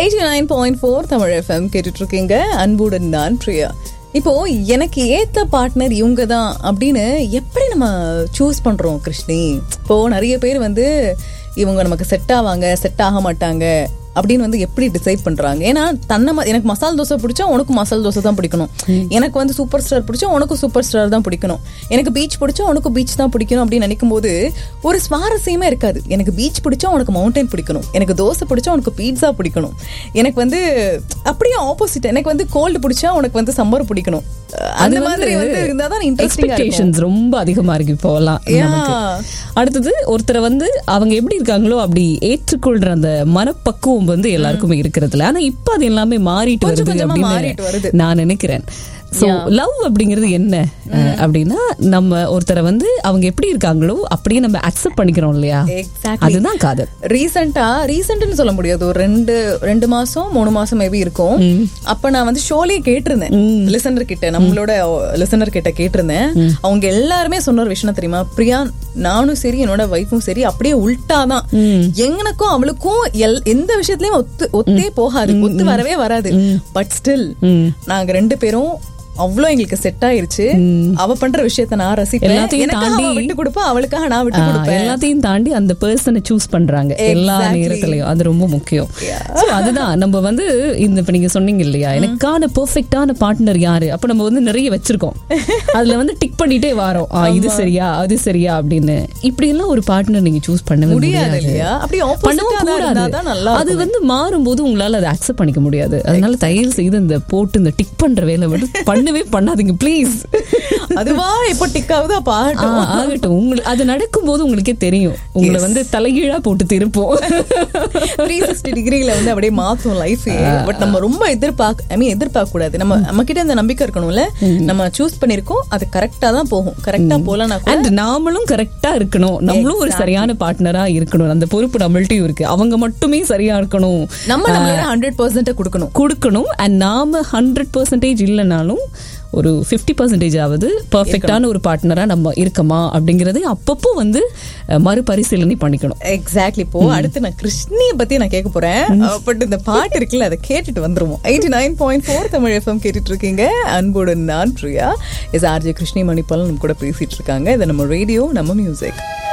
Eighty nine point four Tamil FM கேட்டுட்டு இருக்கீங்க அன்புடன் நான் பிரியா இப்போ எனக்கு ஏத்த பார்ட்னர் இவங்க தான் அப்படின்னு எப்படி நம்ம சூஸ் பண்றோம் கிருஷ்ணி இப்போ நிறைய பேர் வந்து இவங்க நமக்கு செட் ஆவாங்க செட் ஆக மாட்டாங்க அப்படின்னு வந்து எப்படி டிசைட் பண்றாங்க ஏன்னா தன்னை ம- எனக்கு மசால் தோசை பிடிச்சா உனக்கு மசால் தோசை தான் பிடிக்கணும் எனக்கு வந்து சூப்பர் ஸ்டார் பிடிச்சா உனக்கு சூப்பர் ஸ்டார் தான் பிடிக்கணும் எனக்கு பீச் பிடிச்சா உனக்கு பீச் தான் பிடிக்கணும் அப்படின்னு நினைக்கும் போது ஒரு சுவாரஸ்யமே இருக்காது எனக்கு பீச் பிடிச்சா உனக்கு மவுண்டைன் பிடிக்கணும் எனக்கு தோசை பிடிச்சா உனக்கு பீட்சா பிடிக்கணும் எனக்கு வந்து அப்படியே ஆப்போசிட் எனக்கு வந்து கோல்டு பிடிச்சா உனக்கு வந்து சம்மர் பிடிக்கணும் அந்த மாதிரி வந்து இருந்தா தான் இன்ட்ரெஸ்டிங்கா இருக்கும் எக்ஸ்பெக்டேஷன்ஸ் ரொம்ப அதிகமா இருக்கு இப்போலாம் Yeah. நமக்கு. அடுத்தது ஒருத்தரை வந்து அவங்க எப்படி இருக்காங்களோ அப்படி ஏற்றுக்கொள்ற அந்த மனப்பக்குவம் வந்து எல்லாருக்குமே இருக்கிறதுல ஆனா இப்ப அது எல்லாமே மாறிட்டு கொஞ்சம் வருது கொஞ்சமா மாறிட்டு வருது. அப்படின்னு நான் நினைக்கிறேன் சோ லவ் அப்படிங்கிறது என்ன அஹ், அப்படின்னா நம்ம ஒருத்தரை வந்து அவங்க எப்படி இருக்காங்களோ அப்படியே நம்ம அக்செப்ட் பண்ணிக்கிறோம் இல்லையா Exactly. அதுதான் காதல் ரீசெண்டா ரீசெண்ட்னு சொல்ல முடியாது ஒரு ரெண்டு ரெண்டு மாசம் மூணு மாசம் மேபி இருக்கும் அப்ப நான் வந்து ஷோலயே கேட்டிருந்தேன் லிசனர் கிட்ட நம்மளோட லிசனர் கிட்ட கேட்டிருந்தேன் அவங்க எல்லாருமே சொன்ன ஒரு விஷயம் தெரியுமா பிரியா நானும் சரி என்னோட வைஃபும் சரி அப்படியே உல்டாதான் எங்கனக்கும் அவளுக்கும் எல்- எந்த விஷயத்துலயும் ஒத்து ஒத்தே போகாது ஒத்து வரவே வராது பட் ஸ்டில் நாங்க ரெண்டு பேரும் அவ்வளவு எங்களுக்கு செட் ஆயிருச்சு அவ பண்ற விஷயத்த நான் ரசிப்பேன் எல்லாத்தையும் எனக்காக அவ தாண்டி- விட்டு கொடுப்பா அவளுக்காக நான் விட்டு ஆஹ், கொடுப்பேன் எல்லாத்தையும் தாண்டி அந்த பர்சனை சூஸ் பண்றாங்க எல்லா Exactly. நேரத்திலயும் அது ரொம்ப முக்கியம் So, அதுதான் நம்ம வந்து இந்த இப்ப நீங்க சொன்னீங்க இல்லையா எனக்கான பெர்ஃபெக்டான பார்ட்னர் யாரு அப்ப நம்ம வந்து நிறைய வச்சிருக்கோம் அதுல வந்து டிக் பண்ணிட்டே வரோம் ஆ, இது சரியா அது சரியா அப்படின்னு இப்படி எல்லாம் ஒரு பார்ட்னர் நீங்க சூஸ் பண்ணவே முடியாது முடியாது இல்லையா அப்படி பண்ணவும் ஆப்போசிட்டா கூடாது இருந்தாதான் நல்லா அது வந்து மாறும்போது உங்களால அதை அக்செப்ட் பண்ணிக்க முடியாது அதனால தயவு செய்து இந்த போட்டு இந்த டிக் பண்ற வேலை வந்து பண்ணவே பண்ணாதீங்க ப்ளீஸ் அதுவா எப்போ டிக் ஆகுதோ அப்ப ஆகட்டும் ஆகட்டும் உங்களுக்கு அது நடக்கும்போது உங்களுக்கே தெரியும் உங்களை வந்து தலைகீழா போட்டு திருப்போம் த்ரீ சிக்ஸ்டி டிகிரில வந்து அப்படியே மாத்தும் லைஃப் பட் நம்ம ரொம்ப எதிர்பார்க்க ஐ மீன் எதிர்பார்க்க கூடாது நம்ம நம்ம கிட்ட இந்த நம்பிக்கை இருக்கணும்ல நம்ம சூஸ் பண்ணிருக்கோம் அது கரெக்டா தான் போகும் கரெக்டா போலனா கூட அண்ட் நாமளும் கரெக்டா இருக்கணும் நம்மளும் ஒரு சரியான பார்ட்னரா இருக்கணும் அந்த பொறுப்பு நம்மள்ட்டையும் இருக்கு அவங்க மட்டுமே சரியா இருக்கணும் நம்ம நம்மளோட ஹண்ட்ரட் பர்சன்ட் கொடுக்கணும் கொடுக்கணும் அண்ட் நாம ஹண்ட்ரட் பர்சன்டேஜ் இல்லைனாலும் ஒரு ஃபிஃப்டி பர்சன்டேஜ் ஆவது பர்ஃபெக்டான ஒரு பார்ட்னரா நம்ம இருக்கமா அப்படிங்கறது அப்பப்போ வந்து அஹ், மறுபரிசீலனை பண்ணிக்கணும் எக்ஸாக்ட்லி இப்போ அடுத்து நான் கிருஷ்ணிய பத்தி நான் கேட்க போறேன் பட் இந்த பாட்டு இருக்குல்ல அதை கேட்டுட்டு வந்துருவோம் eighty nine point four Tamil FM கேட்டுட்டு இருக்கீங்க அன்புடன் நான் பிரியா இஸ் ஆர்ஜே கிருஷ்ணி மணிப்பால் நம்ம கூட பேசிட்டு இருக்காங்க இது நம்ம ரேடியோ நம்ம மியூசிக்